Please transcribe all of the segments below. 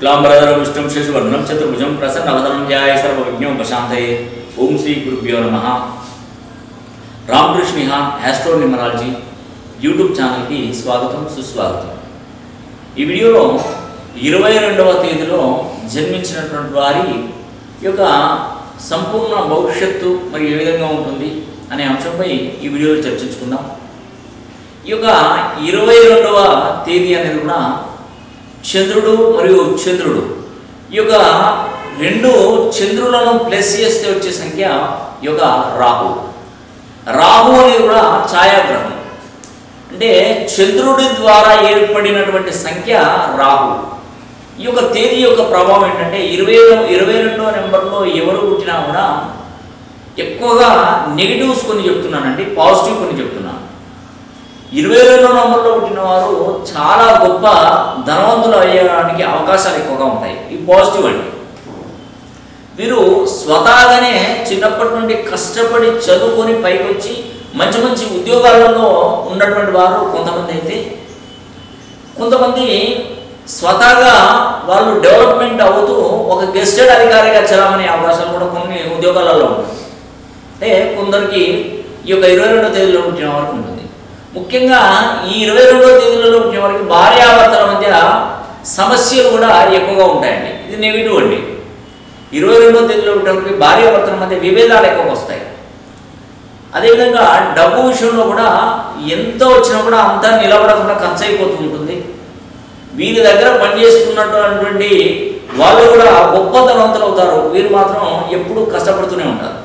శుక్లాంబరధరం విష్ణుం శశివర్ణం చతుర్భుజం ప్రసన్నవదనం ధ్యాయ సర్వవిజ్ఞం ప్రశాంతయే ఓం శ్రీ గురుభ్యో నమ రామకృష్ణ యాస్ట్రో న్యూమరాలజీ యూట్యూబ్ ఛానల్కి స్వాగతం సుస్వాగతం ఈ వీడియోలో ఇరవై రెండవ తేదీలో జన్మించినటువంటి వారి యొక్క సంపూర్ణ భవిష్యత్తు మరి ఏ విధంగా ఉంటుంది అనే అంశంపై ఈ వీడియోలో చర్చించుకుందాం ఈ యొక్క ఇరవై రెండవ తేదీ అనేది కూడా చంద్రుడు మరియు చంద్రుడు ఈ యొక్క రెండు చంద్రులను ప్లస్ చేస్తే వచ్చే సంఖ్య ఈ యొక్క రాహు రాహు అనేది కూడా ఛాయాగ్రహం అంటే చంద్రుడి ద్వారా ఏర్పడినటువంటి సంఖ్య రాహు ఈ యొక్క తేదీ యొక్క ప్రభావం ఏంటంటే ఇరవై ఇరవై రెండో నెంబర్లో ఎవరు పుట్టినా కూడా ఎక్కువగా నెగిటివ్స్ కొన్ని చెప్తున్నానండి పాజిటివ్ కొన్ని చెప్తున్నాను ఇరవై రెండో నంబర్లో పుట్టిన వారు చాలా గొప్ప ధనవంతులు అయ్యడానికి అవకాశాలు ఎక్కువగా ఉంటాయి ఇది పాజిటివ్ అండి వీరు స్వతహాగానే చిన్నప్పటి నుండి కష్టపడి చదువుకొని పైకి వచ్చి మంచి మంచి ఉద్యోగాలలో ఉన్నటువంటి వారు కొంతమంది అయితే కొంతమంది స్వతహాగా వాళ్ళు డెవలప్మెంట్ అవుతూ ఒక గెస్టెడ్ అధికారిగా చలామనే అవకాశాలు కూడా కొన్ని ఉద్యోగాలలో ఉంటాయి అంటే కొందరికి ఈ యొక్క ఇరవై రెండో తేదీలో పుట్టిన వారికి ఉంటుంది ముఖ్యంగా ఈ ఇరవై రెండో తేదీలలో పుట్టిన వారికి భార్యాభర్తల మధ్య సమస్యలు కూడా ఎక్కువగా ఉంటాయండి ఇది నెగిటివ్ అండి ఇరవై రెండో తేదీలో పుట్టిన వారికి భార్యాభర్తల మధ్య విభేదాలు ఎక్కువగా వస్తాయి అదేవిధంగా డబ్బు విషయంలో కూడా ఎంత వచ్చినా కూడా అంతా నిలబడకుండా ఖర్చు అయిపోతూ ఉంటుంది వీరి దగ్గర పనిచేస్తున్నటువంటి వాళ్ళు కూడా గొప్ప ధనవంతులు అవుతారు వీరు మాత్రం ఎప్పుడూ కష్టపడుతూనే ఉంటారు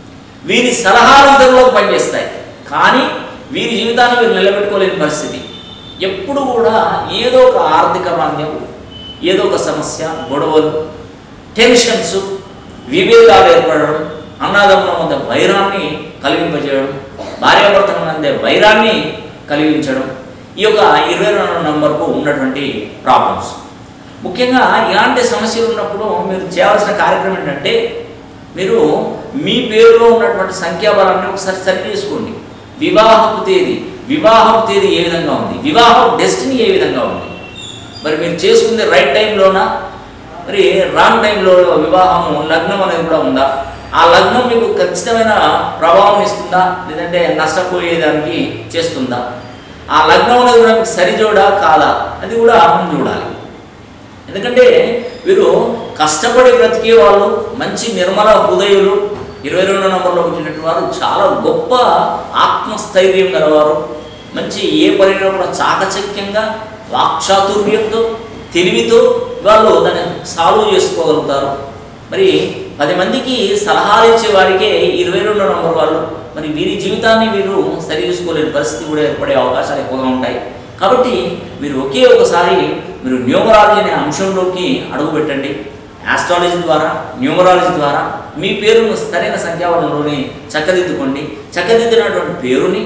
వీరి సలహాలు ఇతరులకు పనిచేస్తాయి కానీ వీరి జీవితాన్ని వీరు నిలబెట్టుకోలేని పరిస్థితి ఎప్పుడు కూడా ఏదో ఒక ఆర్థిక మాంద్యం ఏదో ఒక సమస్య గొడవలు టెన్షన్స్ విభేదాలు ఏర్పడడం అన్నదమ్ముల మధ్య వైరాన్ని కలిగింపజేయడం భార్యాభర్తల మధ్య వైరాన్ని కలిగించడం ఈ యొక్క ఇరవై రెండు నంబర్కు ఉన్నటువంటి ప్రాబ్లమ్స్ ముఖ్యంగా ఇలాంటి సమస్యలు ఉన్నప్పుడు మీరు చేయాల్సిన కార్యక్రమం ఏంటంటే మీరు మీ పేరులో ఉన్నటువంటి సంఖ్యాబలాన్ని ఒకసారి సరి చేసుకోండి వివాహపు తేదీ వివాహపు తేదీ ఏ విధంగా ఉంది వివాహం డెస్టినీ ఏ విధంగా ఉంది మరి మీరు చేసుకుంది రైట్ టైంలోనా మరి రాంగ్ టైంలో వివాహము లగ్నం అనేది కూడా ఉందా ఆ లగ్నం మీకు ఖచ్చితమైన ప్రభావం ఇస్తుందా లేదంటే నష్టపోయేదానికి చేస్తుందా ఆ లగ్నం అనేది కూడా మీకు సరిజోడా కాదా అది కూడా మనం చూడాలి ఎందుకంటే వీరు కష్టపడి బ్రతికే వాళ్ళు మంచి నిర్మల హృదయులు ఇరవై రెండో నంబర్లో పుట్టినటువంటి వారు చాలా గొప్ప ఆత్మస్థైర్యం గలవారు మంచి ఏ పనిలో కూడా చాకచక్యంగా వాక్చాతుర్యంతో తెలివితో వాళ్ళు దాన్ని సాల్వ్ చేసుకోగలుగుతారు మరి పది మందికి సలహాలు ఇచ్చే వారికే ఇరవై రెండో నంబర్ వాళ్ళు మరి వీరి జీవితాన్ని వీరు సరి చూసుకోలేని పరిస్థితి కూడా ఏర్పడే అవకాశాలు ఎక్కువగా ఉంటాయి కాబట్టి మీరు ఒకే ఒకసారి మీరు న్యూమరాలజీ అనే అంశంలోకి అడుగు పెట్టండి ఆస్ట్రాలజీ ద్వారా న్యూమరాలజీ ద్వారా మీ పేరును సరైన సంఖ్యావరణలోని చక్కదిద్దుకోండి చక్కదిద్దినటువంటి పేరుని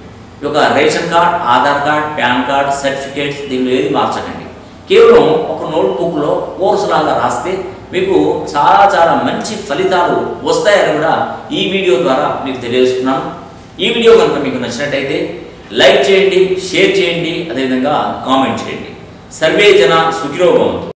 ఒక ration card Aadhaar card PAN card certificates దీనిలో ఏది మార్చకండి కేవలం ఒక నోట్బుక్లో కోర్సు లాగా రాస్తే మీకు చాలా చాలా మంచి ఫలితాలు వస్తాయని కూడా ఈ వీడియో ద్వారా మీకు తెలియజేస్తున్నాను ఈ వీడియో కనుక మీకు నచ్చినట్టయితే లైక్ చేయండి షేర్ చేయండి అదేవిధంగా కామెంట్ చేయండి సర్వే జన సుఖిరోభవంతు